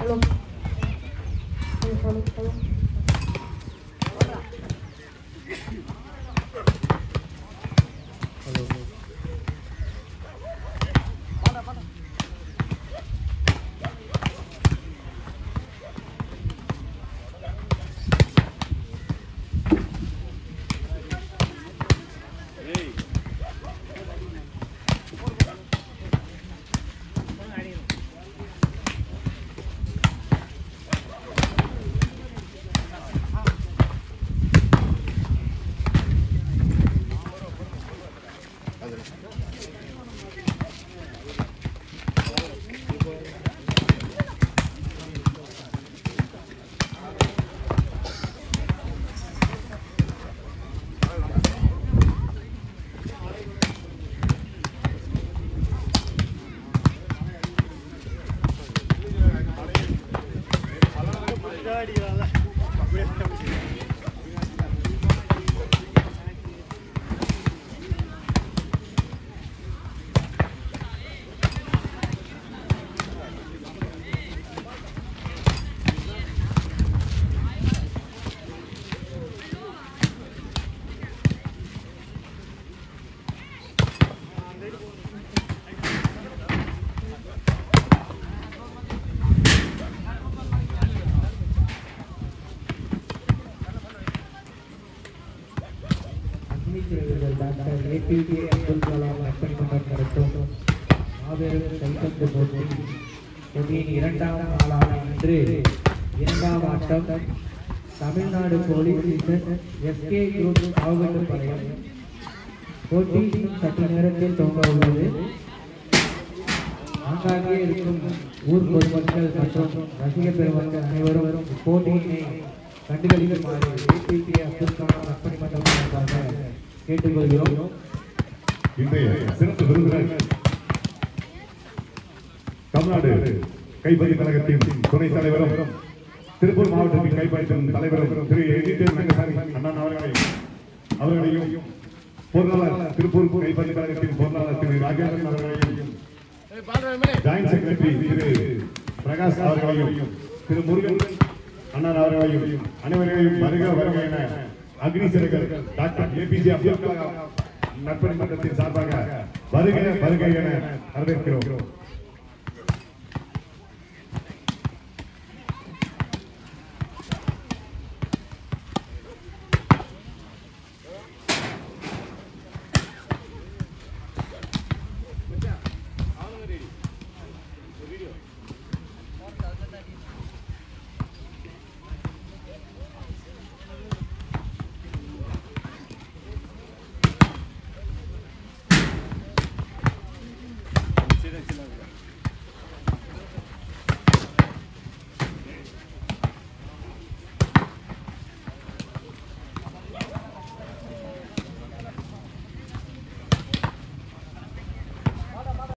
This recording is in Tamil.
Follow. Follow, follow, follow. அக்னிச்சிறகுகள் டாக்டர் ஏபிஜே அப்துல் கலாம் நற்பணிமன்றம் நடத்தும் மாபெரும் கைப்பந்து போட்டி போட்டியின் இரண்டாம் நாளான இன்று இரண்டாம் ஆட்டம் Tamil Nadu police station SK group காவல்து படையம் போட்டி இன்னும் சற்று நேரத்தில் துவங்க உள்ளது ஆங்காங்கே இருக்கும் ஊர் பொதுமக்கள் மற்றும் ரசிக பெருமக்கள் அனைவரும் இப்போட்டியினை கண்டுகளிக்குமாறு ஏபிகே அப்துல் கலாம் நற்பணி மன்றம் சார்பாக கேட்டுக்கொள்கிறோம் இன்றைய சிறப்பு விருந்தினர் தமிழ்நாடு கைப்பதி கழகத்தின் துணைத் தலைவரும் திருப்பூர் மாவட்டத்தின் கைப்பற்றும் தலைவரும் திரு எடிட்டர் ரங்கசாமி அண்ணன் அவர்களையும் அவர்களையும் பொருளாளர் திருப்பூர் கைப்பதி கழகத்தின் பொருளாளர் திரு ராஜேந்திரன் அவர்களையும் ஜாயிண்ட் செக்ரட்டரி திரு பிரகாஷ் அவர்களையும் திரு முருகன் அண்ணன் அவர்களையும் அனைவரையும் வருக வருக என அக்னி சிறகர் டாக்டர் ஏபிஜே அப்துல் கலாம் நற்பணி மன்றத்தின் சார்பாக வருக வருக என வரவேற்கிறோம்